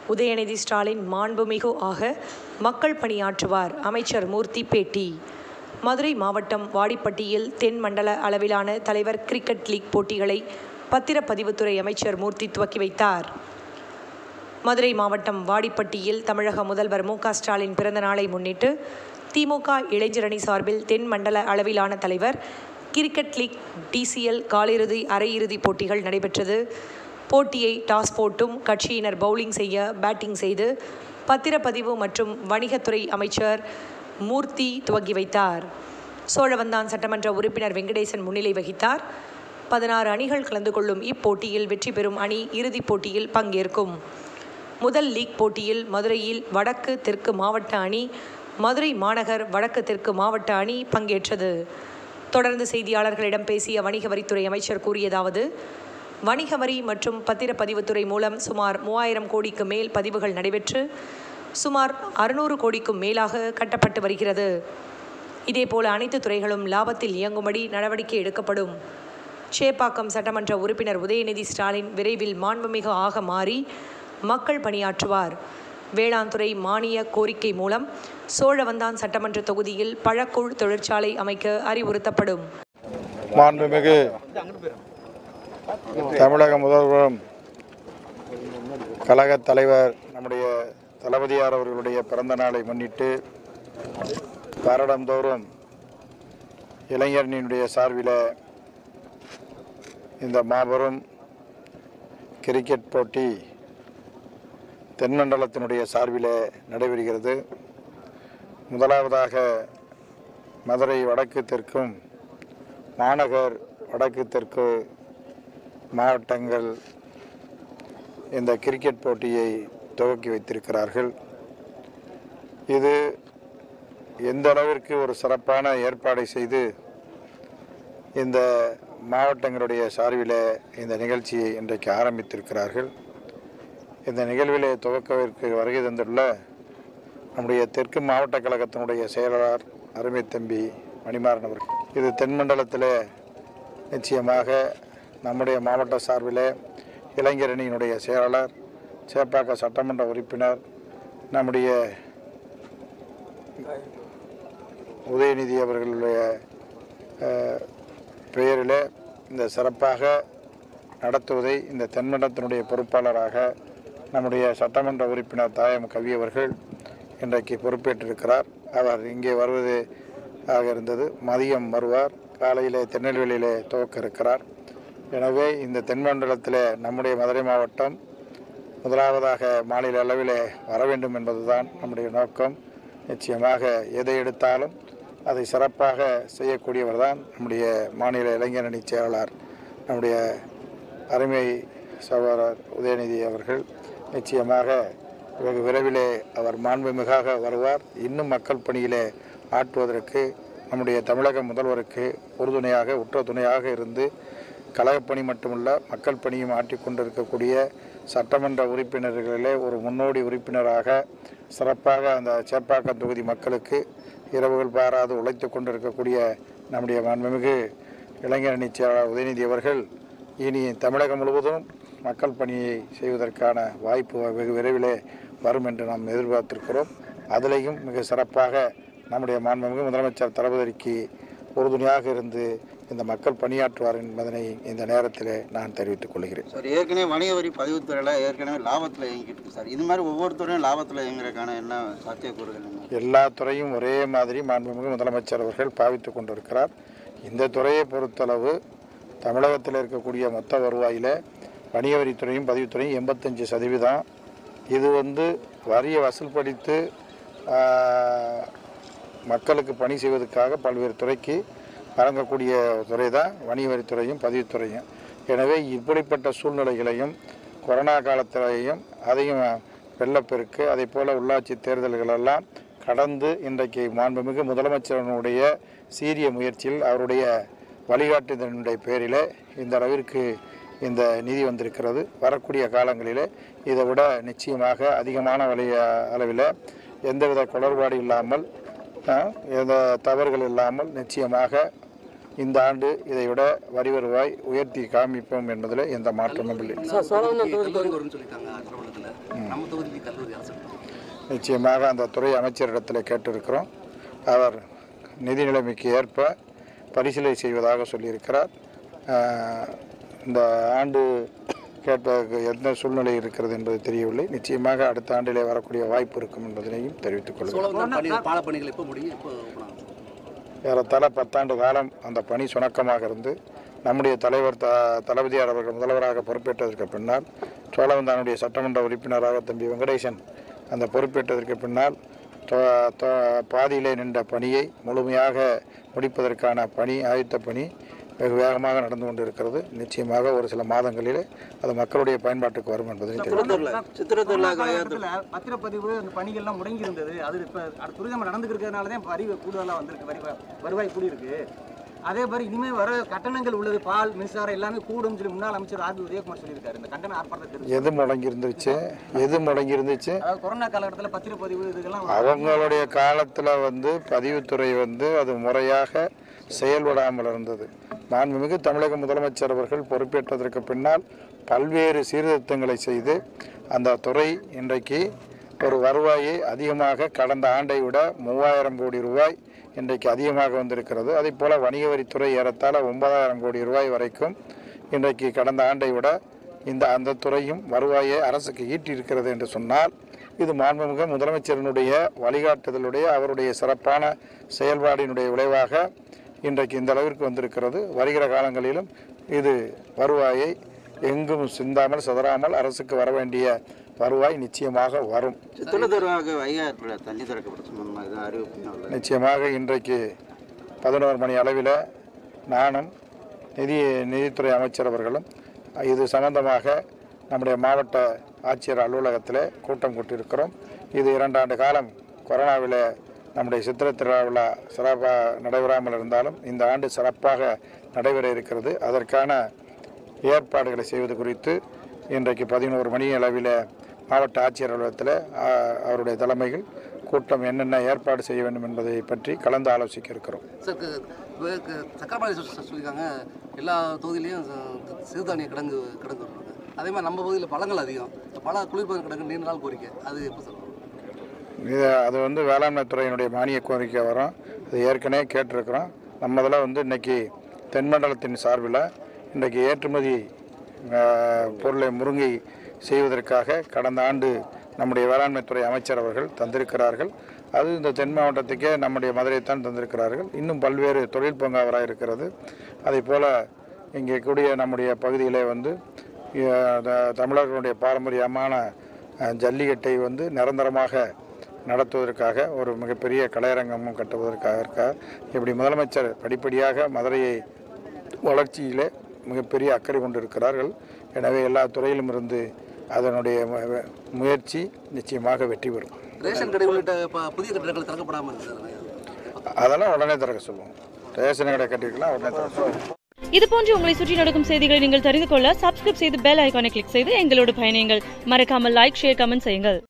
உதயநிதி ஸ்டாலின் மாண்புமிகு ஆக மக்கள் பணியாற்றுவார் அமைச்சர் மூர்த்தி பேட்டி மதுரை மாவட்டம் வாடிப்பட்டியில் தென் மண்டல அளவிலான தலைவர் கிரிக்கெட் லீக் போட்டிகளை பத்திரப்பதிவுத்துறை அமைச்சர் மூர்த்தி துவக்கி வைத்தார் மதுரை மாவட்டம் வாடிப்பட்டியில் தமிழக முதல்வர் மு க ஸ்டாலின் பிறந்த நாளை முன்னிட்டு திமுக இளைஞரணி சார்பில் தென் மண்டல அளவிலான தலைவர் கிரிக்கெட் லீக் டிசிஎல் காலிறுதி அரையிறுதிப் போட்டிகள் நடைபெற்றது போட்டியை டாஸ் போட்டும் கட்சியினர் பவுலிங் செய்ய பேட்டிங் செய்து பத்திரப்பதிவு மற்றும் வணிகத்துறை அமைச்சர் மூர்த்தி துவங்கி வைத்தார் சோழவந்தான் சட்டமன்ற உறுப்பினர் வெங்கடேசன் முன்னிலை வகித்தார் பதினாறு அணிகள் கலந்து கொள்ளும் இப்போட்டியில் வெற்றி பெறும் அணி இறுதிப் போட்டியில் பங்கேற்கும் முதல் லீக் போட்டியில் மதுரையில் வடக்கு தெற்கு மாவட்ட அணி மதுரை மாநகர் வடக்கு தெற்கு மாவட்ட அணி பங்கேற்றது தொடர்ந்து செய்தியாளர்களிடம் பேசிய வணிக வரித்துறை அமைச்சர் கூறியதாவது வணிக வரி மற்றும் பத்திரப்பதிவுத்துறை மூலம் சுமார் மூவாயிரம் கோடிக்கு மேல் பதிவுகள் நடைபெற்று சுமார் அறுநூறு கோடிக்கும் மேலாக கட்டப்பட்டு வருகிறது இதேபோல அனைத்து துறைகளும் லாபத்தில் இயங்கும்படி நடவடிக்கை எடுக்கப்படும் சேப்பாக்கம் சட்டமன்ற உறுப்பினர் உதயநிதி ஸ்டாலின் விரைவில் மாண்புமிகு ஆக மாறி மக்கள் பணியாற்றுவார் வேளாண் துறை மானிய கோரிக்கை மூலம் சோழவந்தான் சட்டமன்ற தொகுதியில் பழக்கூழ் தொழிற்சாலை அமைக்க அறிவுறுத்தப்படும் மாண்புமிகு தமிழக முதல்வரும் கழகத் தலைவர் நம்முடைய தளபதியார் அவர்களுடைய பிறந்த நாளை முன்னிட்டு வருடந்தோறும் இளைஞரணியினுடைய சார்பில் இந்த மாபெரும் கிரிக்கெட் போட்டி தென்மண்டலத்தினுடைய சார்பில் நடைபெறுகிறது முதலாவதாக மதுரை வடக்கு தெற்கும் மாநகர் வடக்கு தெற்கு மாவட்டங்கள் இந்த கிரிக்கெட் போட்டியை துவக்கி வைத்திருக்கிறார்கள் இது எந்த அளவிற்கு ஒரு சிறப்பான ஏற்பாடை செய்து இந்த மாவட்டங்களுடைய சார்பில் இந்த நிகழ்ச்சியை இன்றைக்கு ஆரம்பித்திருக்கிறார்கள் இந்த நிகழ்விலே துவக்கவிற்கு வருகை தந்துள்ள நம்முடைய தெற்கு மாவட்ட கழகத்தினுடைய செயலாளர் அருமை தம்பி மணிமாறன் அவர்கள் இது தென்மண்டலத்தில் நிச்சயமாக நம்முடைய மாவட்ட சார்பில் இளைஞரணியினுடைய செயலாளர் சேப்பாக்க சட்டமன்ற உறுப்பினர் நம்முடைய உதயநிதி அவர்களுடைய அஹ், பெயரில் இந்த சிறப்பாக நடத்துவதை இந்த தென்மண்டலத்தினுடைய பொறுப்பாளராக நம்முடைய சட்டமன்ற உறுப்பினர் தாயம் கவி அவர்கள் இன்றைக்கு பொறுப்பேற்றிருக்கிறார் அவர் இங்கே வருவது ஆக இருந்தது மதியம் வருவார் காலையில் திருநெல்வேலியிலே துவக்க இருக்கிறார் எனவே இந்த தென்மண்டலத்தில் நம்முடைய மதுரை மாவட்டம் முதலாவதாக மாநில அளவில் வர வேண்டும் என்பதுதான் நம்முடைய நோக்கம் நிச்சயமாக எதை எடுத்தாலும் அதை சிறப்பாக செய்யக்கூடியவர் தான் நம்முடைய மாநில இளைஞரணி செயலாளர் நம்முடைய அருமை சகோதரர் உதயநிதி அவர்கள் நிச்சயமாக வெகு விரைவிலே அவர் மாண்புமிகாக வருவார் இன்னும் மக்கள் பணியிலே ஆற்றுவதற்கு நம்முடைய தமிழக முதல்வருக்கு உறுதுணையாக உற்ற துணையாக இருந்து கழகப்பணி மட்டுமல்ல மக்கள் பணியும் ஆற்றிக் கொண்டிருக்கக்கூடிய சட்டமன்ற உறுப்பினர்களிலே ஒரு முன்னோடி உறுப்பினராக சிறப்பாக அந்த சேப்பாக்கம் தொகுதி மக்களுக்கு இரவுகள் பாராது உழைத்து கொண்டிருக்கக்கூடிய நம்முடைய மாண்புமிகு இளைஞரணி செயலாளர் உதயநிதி அவர்கள் இனி தமிழகம் முழுவதும் மக்கள் பணியை செய்வதற்கான வாய்ப்பு வெகு விரைவிலே வரும் என்று நாம் எதிர்பார்த்திருக்கிறோம் அதிலேயும் மிக சிறப்பாக நம்முடைய மாண்புமிகு முதலமைச்சர் தளபதிக்கு உறுதுணையாக இருந்து இந்த மக்கள் பணியாற்றுவார் என்பதனை இந்த நேரத்தில் நான் தெரிவித்துக் கொள்கிறேன் சார் ஏற்கனவே வணிக வரி பதிவுத்துறையில் ஏற்கனவே லாபத்தில் இயங்கிட்டு இருக்கு சார் இது மாதிரி ஒவ்வொரு துறையும் லாபத்தில் இயங்குறதுக்கான என்ன சாத்தியக்கூறுகள் என்ன எல்லா துறையும் ஒரே மாதிரி மாண்புமிகு முதலமைச்சர் அவர்கள் பாவித்துக் கொண்டிருக்கிறார் இந்த துறையை பொறுத்தளவு தமிழகத்தில் இருக்கக்கூடிய மொத்த வருவாயில் வணிக வரித்துறையும் பதிவுத்துறையும் எண்பத்தஞ்சு சதவீதம் இது வந்து வரியை வசூல்படுத்தி ஆஹ், மக்களுக்கு பணி செய்வதற்காக பல்வேறு துறைக்கு வழங்கக்கூடிய துறை தான் வணிக வரித்துறையும் பதிவுத்துறையும் எனவே இப்படிப்பட்ட சூழ்நிலைகளையும் கொரோனா காலத்திலையும் அதையும் வெள்ளப்பெருக்கு அதே போல் உள்ளாட்சி தேர்தல்களெல்லாம் கடந்து இன்றைக்கு மாண்புமிகு முதலமைச்சரனுடைய சீரிய முயற்சியில் அவருடைய வழிகாட்டுதலினுடைய பேரில் இந்த அளவிற்கு இந்த நிதி வந்திருக்கிறது வரக்கூடிய காலங்களில் இதை விட நிச்சயமாக அதிகமான வழிய அளவில் எந்தவித குளறுபாடு இல்லாமல் ஆ, எந்த தவறுகள் இல்லாமல் நிச்சயமாக இந்த ஆண்டு இதை விட வரி வருவாய் உயர்த்தி காமிப்போம் என்பதில் எந்த மாற்றமும் இல்லை கல்லூரி வரும்னு சொல்லிட்டாங்க திருமணத்தில் நம்ம தொகுதிக்கு கல்லூரி அரசு நிச்சயமாக அந்த துறை அமைச்சரிடத்தில் கேட்டிருக்கிறோம் அவர் நிதி நிலைமைக்கு ஏற்ப பரிசீலனை செய்வதாக சொல்லியிருக்கிறார் ஆஹ், இந்த ஆண்டு கேட்பதற்கு எந்த சூழ்நிலை இருக்கிறது என்பது தெரியவில்லை நிச்சயமாக அடுத்த ஆண்டிலே வரக்கூடிய வாய்ப்பு இருக்கும் என்பதனையும் தெரிவித்துக் கொள்கிறேன் சோழவந்தான் பணி பாலப்பணிகள் எப்போ முடியும் எப்போ open ஆகும்? ஏறத்தாழ பத்தாண்டு காலம் அந்த பணி சுணக்கமாக இருந்து நம்முடைய தலைவர் த தளபதியார் அவர்கள் முதல்வராக பொறுப்பேற்றதற்கு பின்னால் சோழவந்தானுடைய சட்டமன்ற உறுப்பினராக தம்பி வெங்கடேசன் அந்த பொறுப்பேற்றதற்கு பின்னால் தொ- தொ- பாதியிலே நின்ற பணியை முழுமையாக முடிப்பதற்கான பணி ஆயுத்த பணி வெகு வேகமாக நடந்து கொண்டிருக்கிறது நிச்சயமாக ஒரு சில மாதங்களிலே அது மக்களுடைய பயன்பாட்டுக்கு வரும் என்பதை தெரிவித்துக் சித்திரத்தூர்ல காலகட்டத்தில் பத்திரப்பதிவு அந்த பணிகள்லாம் முடங்கி இருந்தது அது இப்போ துரிதமாக நடந்துக்கிறதுனால தான் வரி கூடுதலாக வந்திருக்கு வரி வருவாய் கூடியிருக்கு அதே மாதிரி இனிமேல் வர கட்டணங்கள் உள்ளது பால் மின்சாரம் எல்லாமே கூடும் சொல்லி முன்னாள் அமைச்சர் ஆர் பி உதயகுமார் சொல்லியிருக்காரு இந்த கண்டன ஆர்ப்பாட்டத்தை தெரிவிச்சு எது முடங்கி இருந்துச்சு எது முடங்கி இருந்துச்சு அதாவது கொரோனா காலகட்டத்தில் பத்திரப்பதிவு இதுக்கெல்லாம் அவங்களுடைய காலத்தில் வந்து பதிவுத்துறை வந்து அது முறையாக செயல்படாமல் இருந்தது மாண்புமிகு தமிழக முதலமைச்சர் அவர்கள் பொறுப்பேற்றதற்கு பின்னால் பல்வேறு சீர்திருத்தங்களை செய்து அந்த துறை இன்றைக்கு ஒரு வருவாயை அதிகமாக கடந்த ஆண்டை விட மூவாயிரம் கோடி ரூபாய் இன்றைக்கு அதிகமாக வந்திருக்கிறது அதே போல் வணிக வரித்துறை ஏறத்தாழ ஒன்பதாயிரம் கோடி ரூபாய் வரைக்கும் இன்றைக்கு கடந்த ஆண்டை விட இந்த அந்த துறையும் வருவாயை அரசுக்கு ஈட்டியிருக்கிறது என்று சொன்னால் இது மாண்புமிகு முதலமைச்சரினுடைய வழிகாட்டுதலுடைய அவருடைய சிறப்பான செயல்பாடினுடைய விளைவாக இன்றைக்கு இந்த அளவிற்கு வந்திருக்கிறது வருகிற காலங்களிலும் இது வருவாயை எங்கும் சிந்தாமல் சிதறாமல் அரசுக்கு வர வேண்டிய வருவாய் நிச்சயமாக வரும் சித்திரத்தூர்வாக வைகாற்றில் தண்ணி திறக்கப்பட்ட சம்பந்தமாக எதுவும் அறிவிப்பு நிச்சயமாக இன்றைக்கு பதினோரு மணி அளவில் நானும் நிதி நிதித்துறை அமைச்சர் அவர்களும் இது சம்பந்தமாக நம்முடைய மாவட்ட ஆட்சியர் அலுவலகத்தில் கூட்டம் கூட்டியிருக்கிறோம் இது இரண்டாண்டு காலம் கொரோனாவில் நம்முடைய சித்திரை திருவிழா சிறப்பாக நடைபெறாமல் இருந்தாலும் இந்த ஆண்டு சிறப்பாக நடைபெற இருக்கிறது அதற்கான ஏற்பாடுகளை செய்வது குறித்து இன்றைக்கு பதினோரு மணி அளவில் மாவட்ட ஆட்சியர் அலுவலகத்தில் ஆ, அவருடைய தலைமையில் கூட்டம் என்னென்ன ஏற்பாடு செய்ய வேண்டும் என்பதை பற்றி கலந்து ஆலோசிக்க இருக்கிறோம் சார் க- க- க- சக்கரபாணி சொ- சொ- சொல்லியிருக்காங்க எல்லா தொகுதியிலையும் ச- சிறுதானிய கிடங்கு கிடங்கு வருவாங்க அதே மாதிரி நம்ம பகுதியில் பழங்கள் அதிகம் இந்த பல குளிர்பதன கிடங்கு நீண்ட நாள் கோரிக்கை அது எப்போ சார் வரும்? இது அது வந்து வேளாண்மை துறையினுடைய மானிய கோரிக்கை வரும் அது ஏற்கனவே கேட்டிருக்கிறோம் நம்ம இதில் வந்து இன்னைக்கு தென்மண்டலத்தின் சார்பில் இன்றைக்கு ஏற்றுமதி ஆஹ், பொருளை முருங்கை செய்வதற்காக கடந்த ஆண்டு நம்முடைய வேளாண்மை துறை அமைச்சர் அவர்கள் தந்திருக்கிறார்கள் அது இந்த தென் மாவட்டத்துக்கே நம்முடைய மதுரை தான் தந்திருக்கிறார்கள் இன்னும் பல்வேறு தொழில் பூங்காவராக இருக்கிறது அதே போல் இங்கே கூடிய நம்முடைய பகுதியிலே வந்து அஹ், த- தமிழர்களுடைய பாரம்பரியமான அஹ், ஜல்லிக்கட்டை வந்து நிரந்தரமாக நடத்துவதற்காக ஒரு மிகப்பெரிய கலையரங்கமும் கட்டுவதற்காக இருக்கா இப்படி முதலமைச்சர் படிப்படியாக மதுரையை வளர்ச்சியிலே மிகப்பெரிய அக்கறை கொண்டிருக்கிறார்கள் எனவே எல்லா துறையிலும் இருந்து அதனுடைய மு- முயற்சி நிச்சயமாக வெற்றி பெறும் ரேஷன் கடை உள்ளிட்ட ப- புதிய கட்டிடங்கள் திறக்கப்படாமல் இருக்கு சார் அதெல்லாம் உடனே திறக்க சொல்லுவோம் ரேஷன் கடை கட்டிருக்கலாம் உடனே திறக்க சொல்லுவோம் இது போன்று உங்களை சுற்றி நடக்கும் செய்திகளை நீங்கள் தெரிந்து கொள்ள சப்ஸ்கிரைப் செய்து பெல் ஐகானை கிளிக் செய்து எங்களோடு பயணியுங்கள் மறக்காமல் லைக் ஷேர் கமெண்ட் செய்யுங்கள்